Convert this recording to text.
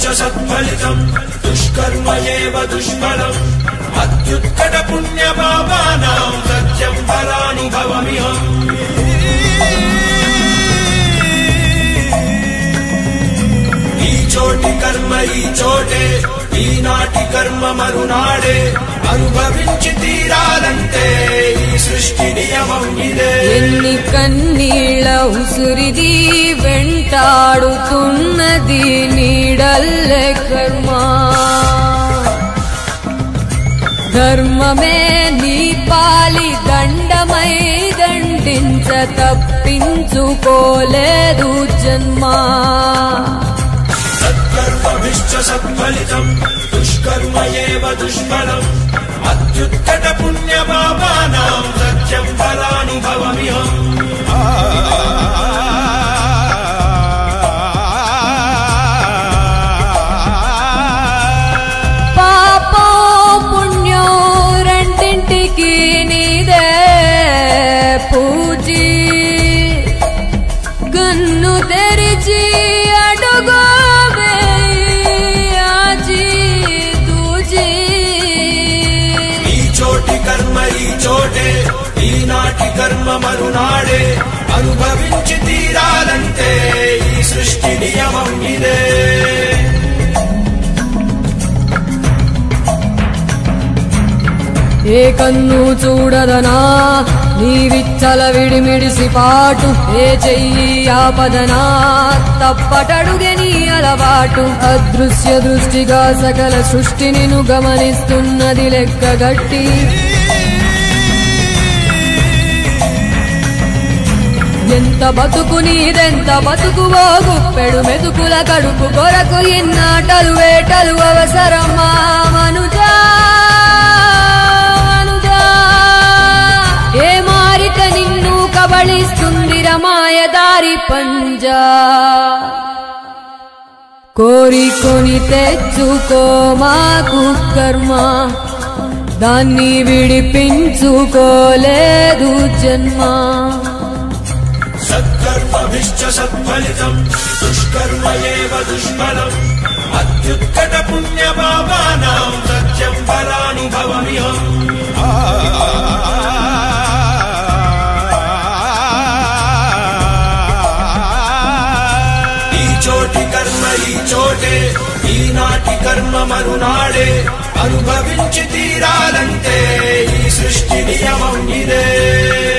సత్ఫలితం దుష్కర్మ ఏవ దుష్ఫలం అత్యుత్కట పుణ్య పాపానాం సత్యం ఫలానుభవమిహం ఈ చోటి కర్మ ఈ చోటే ఈనాటి కర్మ మరునాడే అనుభవించి తీరాలంటే ఈ సృష్టి నియమం ఇదే ఎన్ని కన్నీళ్ళ ఉసురిది వెంటాడుతున్నది నీడల్లే కర్మ ధర్మమే నీ పాలి దండమై దండించ తప్పించుకోలేదు జన్మా సత్కర్మభిశ్చ సత్ఫలితం దుష్కర్మ ఏవ దుష్ఫలం అత్యుత్కట పుణ్య పాపానాం సత్యం ఫలానుభవమిహం పాపం పుణ్యం రెండింటికి నీదే పూజీ కన్ను తెరిచి అడుగు ఆజీ దూజీ ఈ చోటి కర్మ ఈ చోటే ఈనాటి కర్మ మరునాడే అనుభవించి తీరాలంటే ఈ సృష్టి నియమం ఇదే ఏ కన్ను చూడదనా నీ విచ్చల విడిమిడిసి పాటు ఏ చెయ్యి ఆపదనా తప్పటడుగే నీ అలవాటు అదృశ్య దృష్టిగా సకల సృష్టిని ను గమనిస్తున్నది లెక్కగట్టి ఎంత బతుకు నీదెంత బతుకువో గుప్పెడు మెతుకుల కడుపు కొరకు ఎన్నాటలు వేటలు అవసరమా మనుజా మనుజా ఏ మారిక నిన్ను కబళిస్తుంది రమాయదారి పంజా కోరికొని తెచ్చుకో మాకు కర్మ దాన్ని విడిపించుకోలేదు జన్మ సత్కర్మభిశ్చ సత్ఫలితం దుష్కర్మ ఏవ దుష్ఫలం అత్యుత్కట పుణ్య పాపానాం సత్యం ఫలానుభవమిహం ఈ చోటి కర్మ ఈ చోటే ఈనాటి కర్మ మరునాడే అనుభవించి తీరాలంటే ఈ సృష్టి నియమం ఇదే